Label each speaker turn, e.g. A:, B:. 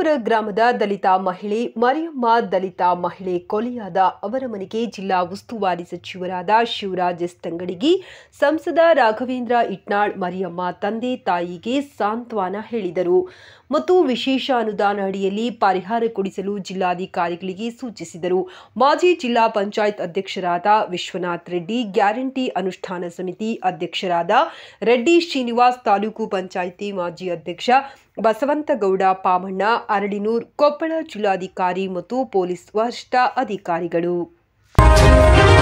A: ಕನಕಪುರ ಗ್ರಾಮದ ದಲಿತ ಮಹಿಳೆ ಮರಿಯಮ್ಮ ದಲಿತ ಮಹಿಳೆ ಕೊಲೆಯಾದ ಅವರ ಮನೆಗೆ ಜಿಲ್ಲಾ ಉಸ್ತುವಾರಿ ಸಚಿವರಾದ ಶಿವರಾಜ್ ಎಸ್ ತಂಗಡಿಗಿ ಸಂಸದ ರಾಘವೇಂದ್ರ ಇಟ್ನಾಳ್ ಮರಿಯಮ್ಮ ತಂದೆ ತಾಯಿಗೆ ಸಾಂತ್ವನ ಹೇಳಿದರು ಮತ್ತು ವಿಶೇಷ ಅನುದಾನ ಅಡಿಯಲ್ಲಿ ಪರಿಹಾರ ಕೊಡಿಸಲು ಜಿಲ್ಲಾಧಿಕಾರಿಗಳಿಗೆ ಸೂಚಿಸಿದರು ಮಾಜಿ ಜಿಲ್ಲಾ ಪಂಚಾಯತ್ ಅಧ್ಯಕ್ಷರಾದ ವಿಶ್ವನಾಥ್ ರೆಡ್ಡಿ ಗ್ಯಾರಂಟಿ ಅನುಷ್ಠಾನ ಸಮಿತಿ ಅಧ್ಯಕ್ಷರಾದ ರೆಡ್ಡಿ ಶ್ರೀನಿವಾಸ್ ತಾಲೂಕು ಪಂಚಾಯಿತಿ ಮಾಜಿ ಅಧ್ಯಕ್ಷ ಬಸವಂತಗೌಡ ಪಾಮಣ್ಣ ಅರಳಿನೂರ್ ಕೊಪ್ಪಳ ಜಿಲ್ಲಾಧಿಕಾರಿ ಮತ್ತು ಪೊಲೀಸ್ ವರಿಷ್ಠ ಅಧಿಕಾರಿಗಳು